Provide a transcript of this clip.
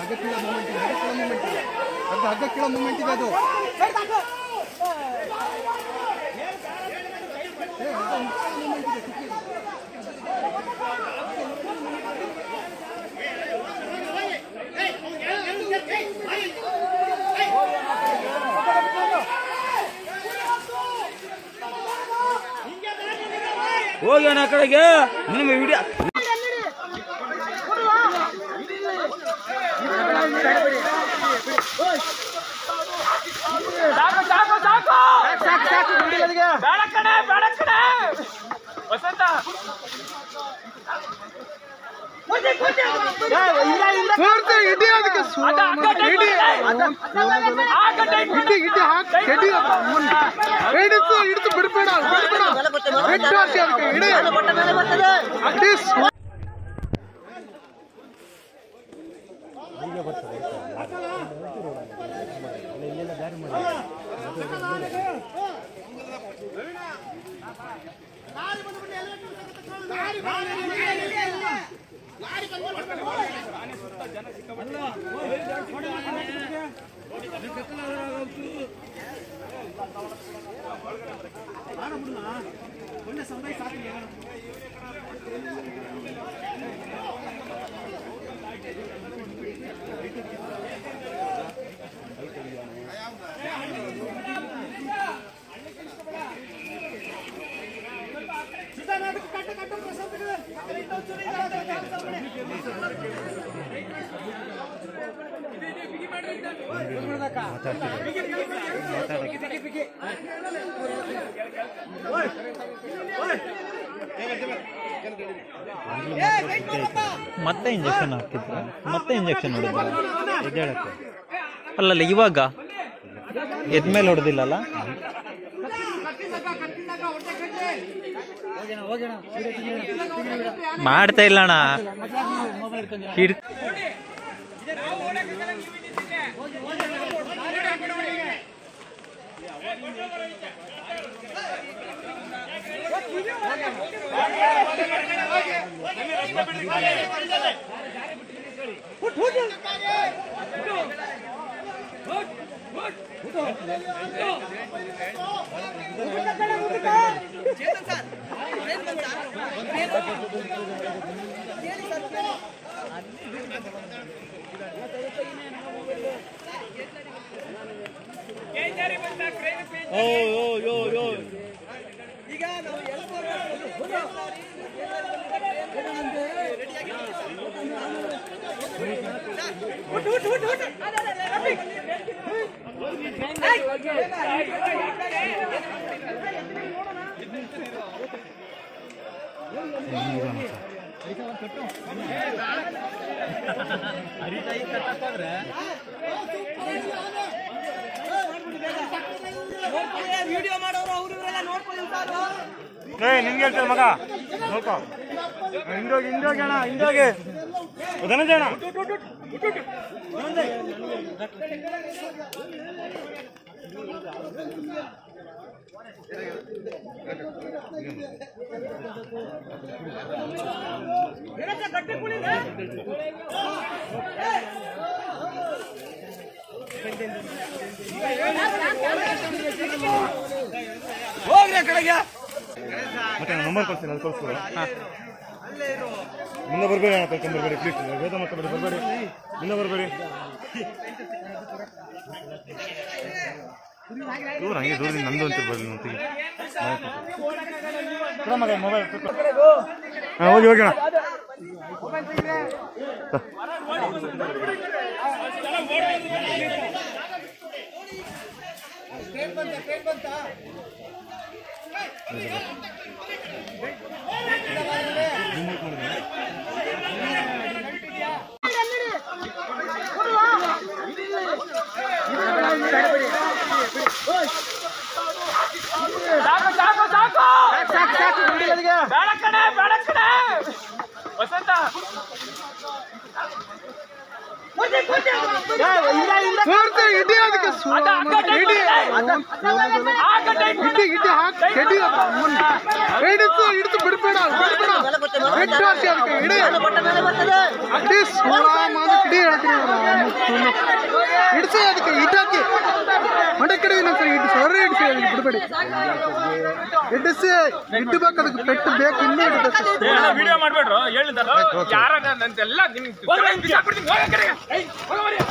ಹಗ್ಗ ಕೀಳೋ ಮೂಮೆಂಟ್ ಇದೆ ಹಗ್ಗ ಕೀಳೋ ಮೂಮೆಂಟ್ ಇದೆ ಹಗ್ಗ ಹಗ್ಗ ಕೀಳೋ ಮೂಮೆಂಟ್ ಇದೆ ಅದು ಏ, ಹಗ್ಗ ಹುಡ್ಕೊಳ್ಳೋ movement ಇದೆ, ಕಿಕ್ಕಿ. ಹೋಗಿ ಆ ಕಡೆಗೆ ನಿಮ್ಮ ವಿಡಿಯೋ ಪೂರ್ತಿ ಇಡೀ ಅದಕ್ಕೆ ಸು- ಇಡೀ ಇಡ್ಡಿ ಇಡ್ಡಿ ಹಾಕಿ ಎಡಿ ಹಿಡಿತು ಹಿಡಿತು ಬಿಡ್ಬೇಡ ಬಿಡ್ಬೇಡ ಬಿಟ್ಟು ಹಾಕಿ ಅದಕ್ಕೆ ಇಡಿ ಅಡ್ಡಿ ಸು- ಮತ್ತೆ ಇಂಜೆಕ್ಷನ್ ಹಾಕಿದ್ರ ಮತ್ತೆ ಇಂಜೆಕ್ಷನ್ ಹೊಡೆದ್ರ ಎದ್ದೇಳಕ್ಕೆ ಅಲ್ಲಲ್ಲ ಇವಾಗ ಎದ್ಮೇಲೆ ಹೊಡೆದಿಲ್ಲಲ್ಲ ಮಾಡ್ತಾ ಇಲ್ಲ ಅಣ್ಣ ಹಿಡ್ ವಿಡಿಯೋ ಮಾಡೋರು ಅವ್ರು ಇವರೆಲ್ಲ ನೋಡ್ಕೊಳ್ಳಿ ಸರ್ ನಿನ್ಗೆ ಹೇಳ್ತಾರೆ ಮಗ ನೋಡ್ಕೋ ಹಿಂದೋಗಿ ಹಿಂದೋಗಿ ಅಣ್ಣ ಹಿಂದೋಗಿ ಧನಂಜಯ ಅಣ್ಣ ಹೋಗ್ರಿ ಆ ಕಡೆಗೆ ಮತ್ತೆ ನಂಬರ್ ಕೊಡ್ತೀನಿ ಅದು ಕಳ್ಸ್ಕೊಡು ಮುಂದೆ ಬರಬೇಡಿ ಅಣ್ಣ ಕರ್ಕೊಂಡ್ ಬರಬೇಡಿ ಪ್ಲೀಸ್ ವೇದ ಮಾತಾಡಿ ಬರಬೇಡಿ ಮುಂದೆ ಬರಬೇಡಿ ದೂರ ಹಂಗೆ ದೂರದಿಂದ ನಂದು ಅಂತ ಬರಲಿ ನೋಡ್ತೀವಿ ಮಗ ಮೊಬೈಲ್ ಹಾಂ ಹೋಗಿ ಹೋಗಿ ಅಣ್ಣ ಸಾಕು ಸಾಕು ಸಾಕು ಬೇಡ ಕಣೆ ಬೇಡ ಕಣೆ ವಸಂತ ಪೂರ್ತಿ ಇಡೀ ಅದಕ್ಕೆ ಸು- ಅದ ಆ ಕಡೆ ಇಡೀ ಆ ಕಡೆ ಇಡ್ಡಿ ಇಡ್ಡಿ ಹಾಕಿ ಎಡಿ ಹಿಡಿತು ಹಿಡಿತು ಬಿಡ್ಬೇಡ ಬಿಡ್ಬೇಡ ಬಿಟ್ಟು ಹಾಕಿ ಅದಕ್ಕೆ ಇಡಿ ಇಡೀ ಸೋಳ ಮಾದ ಇಡೀ ಹೇಳ್ತೀನಿ ಇಡಿಸಿ ಅದಕ್ಕೆ ಇಟ್ಟಾಕಿ ಮಂಡೆ ಕಡೆ ಇನ್ನೊಂದ್ಸರಿ ಇಟ್ಟು ಸೊರ್ರೆ ಇಡಿಸಿ ಅದಕ್ಕೆ ಬಿಡಬೇಡಿ ಇಡಿಸಿ ಇಡ್ಬೇಕು ಅದಕ್ಕೆ ಪೆಟ್ಟು ಬೇಕು ಇನ್ನೂ ಇಡಬೇಕು ವಿಡಿಯೋ ಮಾಡ್ಬೇಡ್ರು ಹೇಳಿದಲ್ಲ ಯಾರ ನಂದೆಲ್ಲ ನಿಮ್ಗೆ ಬಿಸಾಕ್ಬಿಡ್ತೀನಿ, ಹೋಗ್ ಆ ಕಡೆಗೆ. ಏಯ್, ಹೋಗು ಮರಿ.